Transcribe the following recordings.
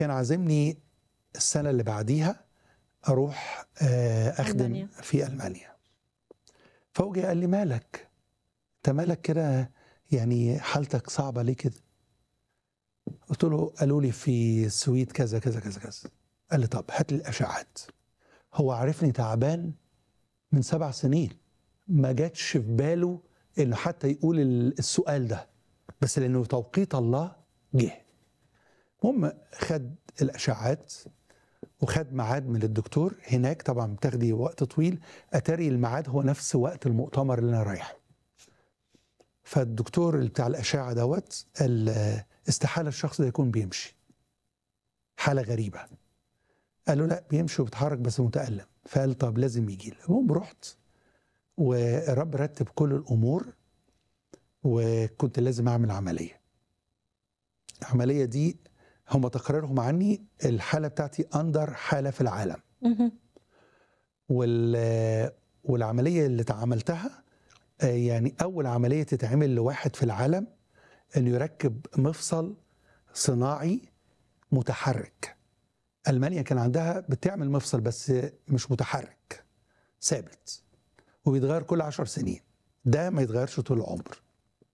كان عازمني السنة اللي بعديها أروح آه، أخدم ألمانيا. في ألمانيا فهو جه قال لي مالك أنت مالك كده يعني حالتك صعبة ليه كده قلت له قالوا لي في السويد كذا كذا كذا كذا قال لي طب هات لي الأشعات هو عارفني تعبان من سبع سنين ما جاتش في باله انه حتى يقول ال- السؤال ده بس لانه توقيت الله جه المهم خد الاشعات وخد ميعاد من الدكتور هناك طبعا بتاخدي وقت طويل اتاري الميعاد هو نفس وقت المؤتمر اللي انا رايحه فالدكتور اللي بتاع الاشعه دوت قال آه، استحاله الشخص ده يكون بيمشي حاله غريبه قال له لا بيمشي وبيتحرك بس متالم فقال طب لازم يجي لي المهم رحت والرب رتب كل الامور وكنت لازم اعمل عمليه العمليه دي هم تقريرهم عني الحاله بتاعتي اندر حاله في العالم مهم. وال والعمليه اللي اتعملتها آه، يعني اول عمليه تتعمل لواحد في العالم انه يركب مفصل صناعي متحرك المانيا كان عندها بتعمل مفصل بس مش متحرك ثابت وبيتغير كل عشر سنين ده ما يتغيرش طول العمر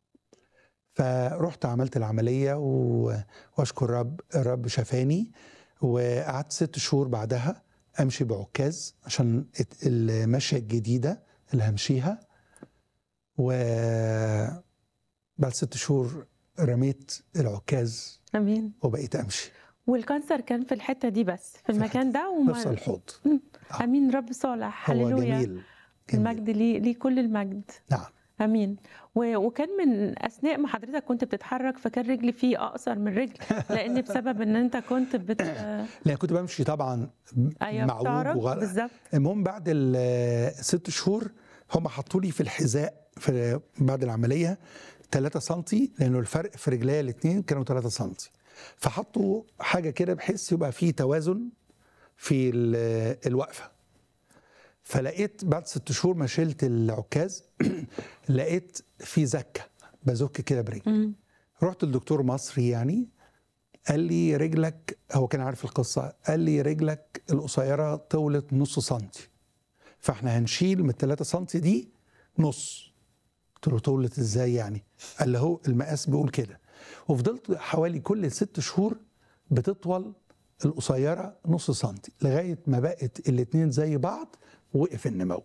فرحت عملت العملية و... واشكر الرب الرب شفاني وقعدت ست شهور بعدها امشي بعكاز عشان الت- المشية الجديدة اللي همشيها و بعد ست شهور رميت العكاز امين وبقيت امشي والكانسر كان في الحته دي بس في المكان ده نفس وما الحوض امين رب صالح هو هللويا جميل جميل. المجد ليه ليه كل المجد نعم امين و- وكان من اثناء ما حضرتك كنت بتتحرك فكان رجلي فيه اقصر من رجل لان بسبب ان انت كنت بت لان كنت بمشي طبعا ايوه معوج بتعرج وغلط بالظبط المهم بعد الست شهور هم حطوا لي في الحذاء في بعد العمليه 3 سم لانه الفرق في رجليا الاثنين كانوا 3 سم فحطوا حاجه كده بحيث يبقى فيه توازن في ال- الوقفه فلقيت بعد ست شهور ما شلت العكاز لقيت في زكه بزك كده برجلي مم. رحت لدكتور مصري يعني قال لي رجلك هو كان عارف القصه قال لي رجلك القصيره طولت نص سنتي فاحنا هنشيل من 3 سنتي دي نص قلت له طولت ازاي يعني قال لي هو المقاس بيقول كده وفضلت حوالي كل ست شهور بتطول القصيره نص سنتي لغايه ما بقت الاتنين زي بعض ووقف النمو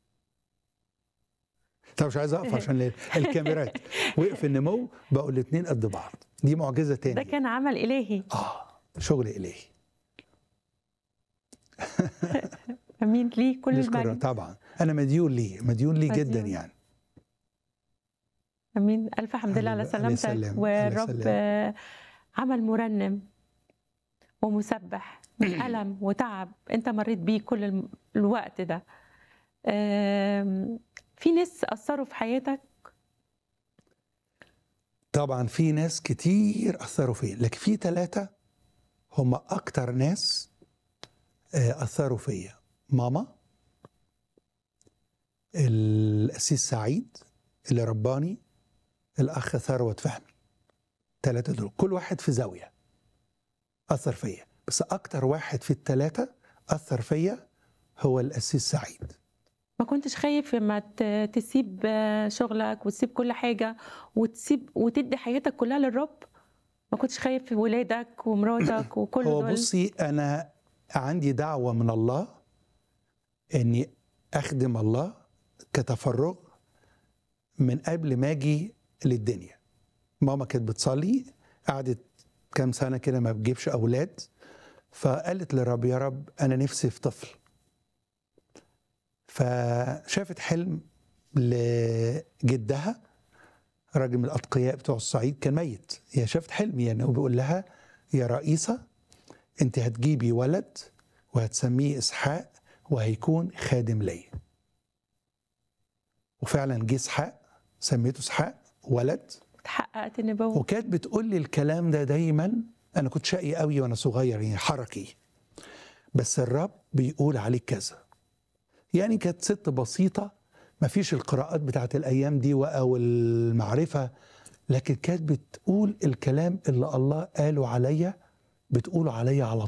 طب مش عايز اقف عشان ال- الكاميرات وقف النمو بقوا الاتنين قد بعض دي معجزه ده تاني كان عمل الهي اه شغل الهي امين ليه كل نشكر المجد طبعا انا مديون ليه مديون ليه جدا مديون. يعني امين الف حمد لله على الله- الله سلامتك يسلم، الله والرب يسلم. آه، عمل مرنم ومسبح من الم وتعب انت مريت بيه كل الم- الوقت ده آم، في ناس اثروا في حياتك طبعا في ناس كتير اثروا فيا لكن في ثلاثه هم اكتر ناس آه، اثروا فيا ماما الاسيس سعيد اللي رباني الاخ ثروت فهمي ثلاثه دول كل واحد في زاويه اثر فيا بس اكتر واحد في الثلاثه اثر فيا هو الاسيس سعيد ما كنتش خايف لما ت- تسيب آه، شغلك وتسيب كل حاجه وتسيب وتدي حياتك كلها للرب ما كنتش خايف في ولادك ومراتك وكل هو دول بصي انا عندي دعوه من الله اني اخدم الله كتفرغ من قبل ما اجي للدنيا ماما كانت بتصلي قعدت كام سنه كده ما بتجيبش اولاد فقالت للرب يا رب انا نفسي في طفل فشافت حلم لجدها راجل من الاتقياء بتوع الصعيد كان ميت هي شافت حلم يعني وبيقول لها يا رئيسه انت هتجيبي ولد وهتسميه اسحاق وهيكون خادم ليا وفعلا جه اسحاق سميته اسحاق ولد حققت النبوه وكانت بتقول لي الكلام ده دايما انا كنت شقي قوي وانا صغير يعني حركي بس الرب بيقول عليك كذا يعني كانت ست بسيطه ما فيش القراءات بتاعت الايام دي او المعرفه لكن كانت بتقول الكلام اللي الله قاله عليا بتقولوا عليا على